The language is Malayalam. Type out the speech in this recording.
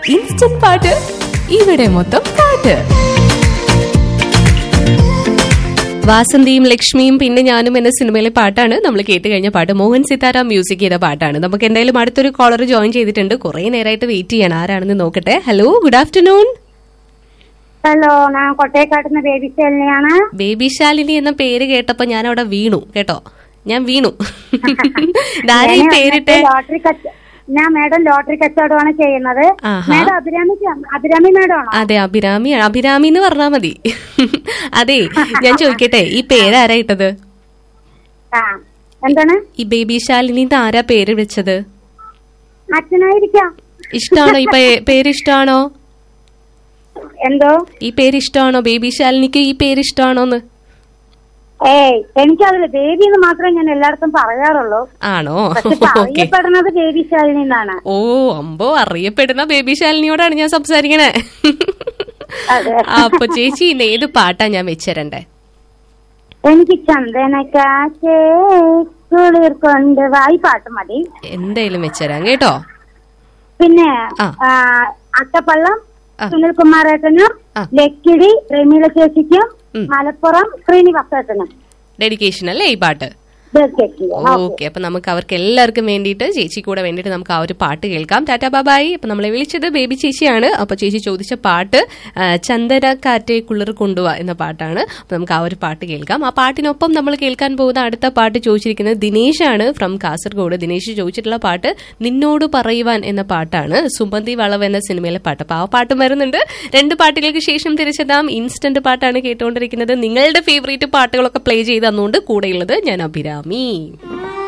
ഇൻസ്റ്റന്റ് പാട്ട് ഇവിടെ മൊത്തം പാട്ട് വാസന്തിയും ലക്ഷ്മിയും പിന്നെ ഞാനും എന്ന സിനിമയിലെ പാട്ടാണ് നമ്മൾ കേട്ട് കഴിഞ്ഞ പാട്ട് മോഹൻ സിതാര മ്യൂസിക് ചെയ്ത പാട്ടാണ് നമുക്ക് എന്തായാലും അടുത്തൊരു കോളർ ജോയിൻ ചെയ്തിട്ടുണ്ട് കുറെ നേരമായിട്ട് വെയിറ്റ് ചെയ്യണം ആരാണെന്ന് നോക്കട്ടെ ഹലോ ഗുഡ് ആഫ്റ്റർനൂൺ ഹലോ ഞാൻ കൊട്ടയക്കാട്ടുന്ന ബേബി ശാലിനിയാണ് ബേബി ശാലിനി എന്ന പേര് കേട്ടപ്പോ ഞാൻ അവിടെ വീണു കേട്ടോ ഞാൻ വീണു ഇതാരാ ഈ പേരിട്ടെ ലോട്ടറി കച്ച ഞാൻ മേഡം ലോട്ടറി കച്ചവടമാണ് ചെയ്യുന്നത് ആഹാ. മേഡം അഭിരാമി അഭിരാമി മേഡം ആണോ അതെ അഭിരാമി അഭിരാമി എന്ന് പറഞ്ഞാ മതി അതെ ഞാൻ ചോദിക്കട്ടെ ഈ പേരാരാ ഇട്ടത് ആ എന്താണ് ഈ ബേബി ശാലിനി ആരാ പേര് വെച്ചത് അച്ഛനായിരിക്കാം ഇഷ്ടാണോ ഈ പേ- പേര് ഇഷ്ടാണോ എന്തോ ഈ പേര് ഇഷ്ടമാണോ ബേബി ശാലിനിക്ക് ഈ പേര് ഇഷ്ടമാണോന്ന് ഏയ് എനിക്കതില് ബേബി എന്ന് മാത്രമേ ഞാൻ എല്ലായിടത്തും പറയാറുള്ളൂ ആണോ പക്ഷെ ഓക്കെ അറിയപ്പെടുന്നത് ബേബി ശാലിനി എന്നാണ് ഓ അമ്പോ അറിയപ്പെടുന്ന ബേബി ശാലിനിയോടാണ് ഞാൻ സംസാരിക്കണേ അതെ അപ്പൊ ചേച്ചി ഇന്ന് ഏത് പാട്ടാ ഞാൻ വെച്ചരണ്ടേ എനിക്ക് ചന്ദനക്കാശേ കുളിർ കൊണ്ട് വായി പാട്ട് മതി എന്തായാലും വെച്ചരാം കേട്ടോ പിന്നെ ആ. ആ, അട്ടപ്പള്ളം ആ. സുനിൽ കുമാരേട്ടനും ആ. ലക്കിടി റമീല ചേച്ചിക്കും ഉം. മലപ്പുറം ശ്രീനിവാസേട്ടനും ഡെഡിക്കേഷൻ അല്ലേ ഈ പാട്ട് ഡെഡിക്കേഷൻ ഓക്കെ അപ്പൊ നമുക്ക് അവർക്ക് എല്ലാവർക്കും വേണ്ടിയിട്ട് ചേച്ചി കൂടെ വേണ്ടിയിട്ട് നമുക്ക് ആ ഒരു പാട്ട് കേൾക്കാം ടാറ്റാ ബാബായി അപ്പൊ നമ്മളെ വിളിച്ചത് ബേബി ചേച്ചിയാണ് അപ്പൊ ചേച്ചി ചോദിച്ച പാട്ട് ആ, ചന്ദന കാറ്റെ കുളിർ കൊണ്ടുവാ എന്ന പാട്ടാണ് അപ്പൊ നമുക്ക് ആ ഒരു പാട്ട് കേൾക്കാം ആ പാട്ടിനൊപ്പം നമ്മൾ കേൾക്കാൻ പോകുന്ന അടുത്ത പാട്ട് ചോദിച്ചിരിക്കുന്നത് ദിനേശാണ് ഫ്രം കാസർഗോഡ് ദിനേശ് ചോദിച്ചിട്ടുള്ള പാട്ട് നിന്നോട് പറയുവാൻ എന്ന പാട്ടാണ് സുമതി വളവ് എന്ന സിനിമയിലെ പാട്ട് അപ്പൊ ആ പാട്ടും വരുന്നുണ്ട് രണ്ട് പാട്ടുകൾക്ക് ശേഷം തിരിച്ചെത്താം ഇൻസ്റ്റന്റ് പാട്ടാണ് കേട്ടുകൊണ്ടിരിക്കുന്നത് നിങ്ങളുടെ ഫേവറേറ്റ് പാട്ടുകളൊക്കെ പ്ലേ ചെയ്ത് തന്നുകൊണ്ട് കൂടെയുള്ളത് ഞാൻ അഭിരാമി